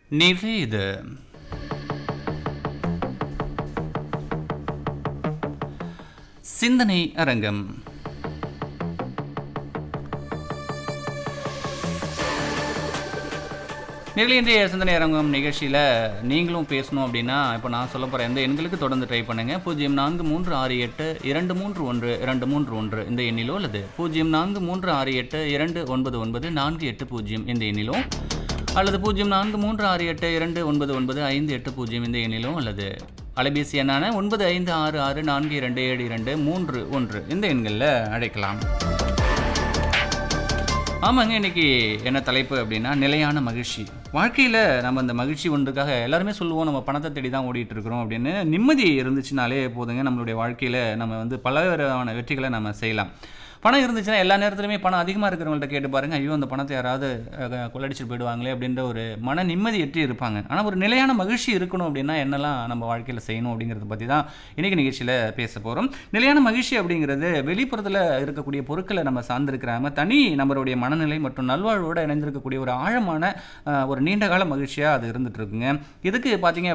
நிறைது சிந்தனை அரங்கம் நேரில் இன்றைய சிந்தனை அரங்கம் நிகழ்ச்சியில் நீங்களும் பேசணும் அப்படின்னா இப்போ நான் சொல்ல போகிற எந்த எண்களுக்கு தொடர்ந்து ட்ரை பண்ணுங்கள் பூஜ்ஜியம் நான்கு மூன்று ஆறு எட்டு இரண்டு மூன்று ஒன்று இரண்டு மூன்று ஒன்று இந்த எண்ணிலோ அல்லது பூஜ்ஜியம் நான்கு மூன்று ஆறு எட்டு இரண்டு ஒன்பது ஒன்பது நான்கு எட்டு பூஜ்ஜியம் இந்த எண்ணிலோ அல்லது பூஜ்ஜியம் நான்கு மூன்று ஆறு எட்டு இரண்டு ஒன்பது ஒன்பது ஐந்து எட்டு பூஜ்ஜியம் இந்த எண்ணிலோ அல்லது அலைபேசி எண்ணான ஒன்பது ஐந்து ஆறு ஆறு நான்கு இரண்டு ஏழு இரண்டு மூன்று ஒன்று இந்த எண்களில் அழைக்கலாம் ஆமாங்க இன்னைக்கு என்ன தலைப்பு அப்படின்னா நிலையான மகிழ்ச்சி வாழ்க்கையில் நம்ம இந்த மகிழ்ச்சி ஒன்றுக்காக எல்லாருமே சொல்லுவோம் நம்ம பணத்தை தேடி தான் ஓடிட்டு இருக்கிறோம் அப்படின்னு நிம்மதி இருந்துச்சுனாலே போதுங்க நம்மளுடைய வாழ்க்கையில் நம்ம வந்து பலவிதமான வெற்றிகளை நம்ம செய்யலாம் பணம் இருந்துச்சுன்னா எல்லா நேரத்துலையுமே பணம் அதிகமாக இருக்கிறவங்கள்ட்ட கேட்டு பாருங்க ஐயோ அந்த பணத்தை யாராவது அஹ், கொள்ளடிச்சிட்டு போயிடுவாங்களே அப்படின்ற ஒரு மன நிம்மதி எட்டி இருப்பாங்க ஆனால் ஒரு நிலையான மகிழ்ச்சி இருக்கணும் அப்படின்னா என்னெல்லாம் நம்ம வாழ்க்கையில் செய்யணும் அப்படிங்கிறத பற்றி தான் இன்றைக்கி நிகழ்ச்சியில் பேச போகிறோம் நிலையான மகிழ்ச்சி அப்படிங்கிறது வெளிப்புறத்தில் இருக்கக்கூடிய பொருட்களை நம்ம சார்ந்திருக்கிறாம தனி நம்மளுடைய மனநிலை மற்றும் நல்வாழ்வோடு இணைந்திருக்கக்கூடிய ஒரு ஆழமான அஹ், ஒரு நீண்ட கால மகிழ்ச்சியாக அது இருந்துட்டு இருக்குங்க இதுக்கு பார்த்தீங்க